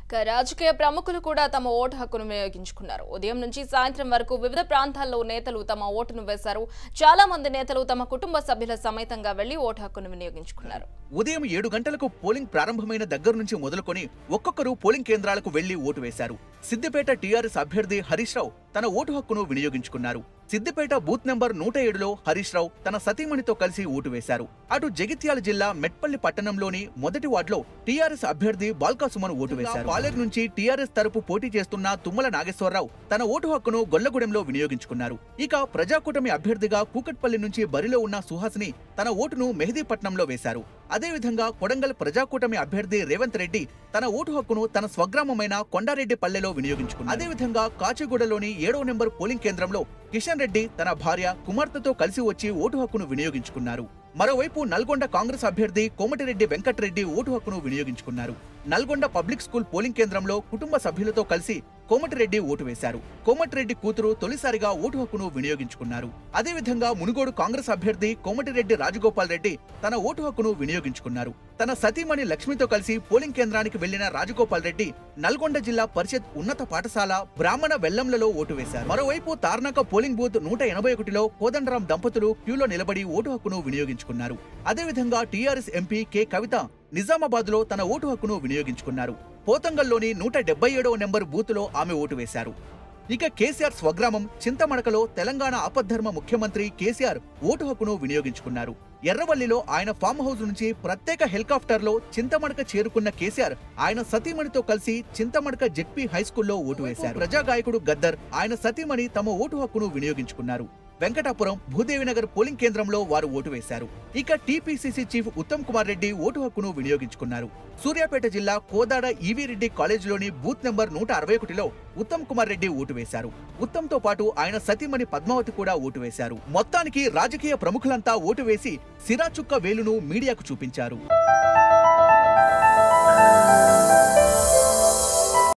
ఇక రాజకీయ ప్రముఖులు కూడా తమ ఓటు హక్కును వినియోగించుకున్నారు ఉదయం నుంచి సాయంత్రం వరకు వివిధ ప్రాంతాల్లో నేతలు తమ ఓటును వేశారు చాలా మంది నేతలు తమ కుటుంబ సభ్యుల సమేతంగా వెళ్లి ఓటు హక్కును వినియోగించుకున్నారు ఉదయం ఏడు గంటలకు పోలింగ్ ప్రారంభమైన దగ్గర నుంచి మొదలుకొని ఒక్కొక్కరు పోలింగ్ కేంద్రాలకు వెళ్లి ఓటు వేశారు సిద్దిపేట టీఆర్ఎస్ అభ్యర్థి హరీష్ రావు తన ఓటు హక్కును వినియోగించుకున్నారు సిద్దిపేట బూత్ నెంబర్ నూట ఏడులో హరీష్ రావు తన సతీమణితో కలిసి ఓటు వేశారు అటు జగిత్యాల జిల్లా మెట్పల్లి పట్టణంలోని మొదటి వార్డులో టీఆర్ఎస్ అభ్యర్థి బాల్కా సుమన్ ఓటు వేశారు పాలేరు నుంచి టీఆర్ఎస్ తరపు పోటీ చేస్తున్న తుమ్మల నాగేశ్వరరావు తన ఓటు హక్కును గొల్లగూడెంలో వినియోగించుకున్నారు ఇక ప్రజాకూటమి అభ్యర్థిగా కూకట్పల్లి నుంచి బరిలో ఉన్న సుహాసిని తన ఓటును మెహదీపట్నంలో వేశారు అదేవిధంగా కొడంగల్ ప్రజాకూటమి అభ్యర్థి రేవంత్ రెడ్డి తన ఓటు హక్కును తన స్వగ్రామమైన కొండారెడ్డి పల్లెలో వినియోగించుకున్నారు అదేవిధంగా కాచిగూడలోని ఏడవ నెంబర్ పోలింగ్ కేంద్రంలో కిషన్ రెడ్డి తన భార్య కుమార్తెతో కలిసి వచ్చి ఓటు హక్కును వినియోగించుకున్నారు మరోవైపు నల్గొండ కాంగ్రెస్ అభ్యర్థి కోమటిరెడ్డి వెంకటరెడ్డి ఓటు హక్కును వినియోగించుకున్నారు నల్గొండ పబ్లిక్ స్కూల్ పోలింగ్ కేంద్రంలో కుటుంబ సభ్యులతో కలిసి కోమటిరెడ్డి ఓటు వేశారు కోమటిరెడ్డి కూతురు తొలిసారిగా ఓటు హక్కును వినియోగించుకున్నారు అదేవిధంగా మునుగోడు కాంగ్రెస్ అభ్యర్థి కోమటిరెడ్డి రాజగోపాల్ రెడ్డి తన ఓటు హక్కును వినియోగించుకున్నారు తన సతీమణి లక్ష్మితో కలిసి పోలింగ్ కేంద్రానికి వెళ్లిన రాజగోపాల్ రెడ్డి నల్గొండ జిల్లా పరిషత్ ఉన్నత పాఠశాల బ్రాహ్మణ వెల్లంలలో ఓటు వేశారు మరోవైపు తార్నాక పోలింగ్ బూత్ నూట ఎనభై ఒకటిలో కోదండరాం దంపతులు క్యూలో నిలబడి ఓటు హక్కును వినియోగించుకున్నారు అదేవిధంగా TRS MP K Kavitha Nizamabad లో తన ఓటు హక్కును వినియోగించుకున్నారు పోతంగల్లోని నూట డెబ్బై ఏడవ నెంబర్ బూత్లో ఆమె ఓటు వేశారు ఇక కేసీఆర్ స్వగ్రామం చింతమడకలో తెలంగాణ ఆపద్ధర్మ ముఖ్యమంత్రి కేసీఆర్ ఓటు హక్కును వినియోగించుకున్నారు ఎర్రవల్లిలో ఆయన ఫామ్ హౌస్ నుంచి ప్రత్యేక హెలికాప్టర్లో చింతమడక చేరుకున్న కేసీఆర్ ఆయన సతీమణితో కలిసి చింతమడక జెడ్పీ హైస్కూల్లో ఓటు వేశారు ప్రజాగాయకుడు గద్దర్ ఆయన సతీమణి తమ ఓటు హక్కును వినియోగించుకున్నారు వెంకటాపురం భూదేవినగర్ పోలింగ్ కేంద్రంలో వారు ఓటు వేశారు ఇక TPCC chief Uttam Kumar Reddy vote హక్కును వినియోగించుకున్నారు సూర్యాపేట జిల్లా కోదాడ ఈవీ రెడ్డి కాలేజీలోని బూత్ నెంబర్ నూట అరవై ఒకటిలో ఉత్తమ్ కుమార్ రెడ్డి ఓటు వేశారు ఉత్తమ్ తో పాటు ఆయన సతీమణి పద్మావతి కూడా ఓటు వేశారు మొత్తానికి రాజకీయ ప్రముఖులంతా ఓటు వేసి సిరాచుక్క వేలును మీడియాకు చూపించారు